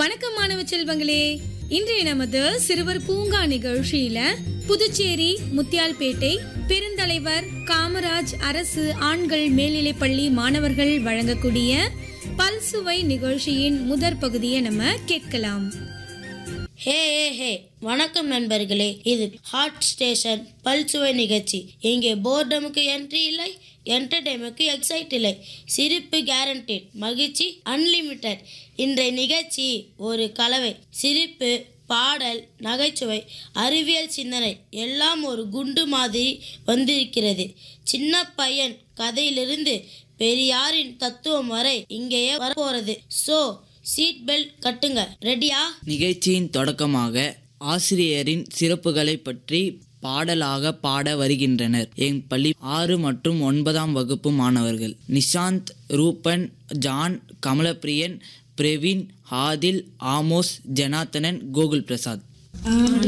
வணக்கம் மாணவ செல்வங்களே இன்றைய நமது சிறுவர் பூங்கா நிகழ்ச்சியில புதுச்சேரி முத்தியால்பேட்டை பெருந்தலைவர் காமராஜ் அரசு ஆண்கள் மேல்நிலைப்பள்ளி மாணவர்கள் வழங்கக்கூடிய பல்சுவை நிகழ்ச்சியின் முதற் பகுதியை நம்ம கேட்கலாம் ஹே ஹே ஹே வணக்கம் நண்பர்களே இது ஹாட் ஸ்டேஷன் பல்சுவை நிகழ்ச்சி இங்கே போர்டமுக்கு என்ட்ரி இல்லை என்டர்டைமுக்கு எக்ஸைட் இல்லை சிரிப்பு கேரண்டட் மகிழ்ச்சி அன்லிமிட்டெட் இன்றைய நிகழ்ச்சி ஒரு கலவை சிரிப்பு பாடல் நகைச்சுவை அறிவியல் சிந்தனை எல்லாம் ஒரு குண்டு மாதிரி வந்திருக்கிறது சின்ன பையன் கதையிலிருந்து பெரியாரின் தத்துவம் வரை இங்கேயே வரப்போறது ஸோ சீட் பெல்ட் கட்டுங்க ரெடியா நிகழ்ச்சியின் தொடக்கமாக ஆசிரியரின் சிறப்புகளை பற்றி பாடலாக பாட வருகின்றனர் என் பள்ளி ஆறு மற்றும் ஒன்பதாம் வகுப்பு மாணவர்கள் Nishanth Ruben John Kamalapriyan Praveen Aadhil Amos Janarthanan Gokul Prasad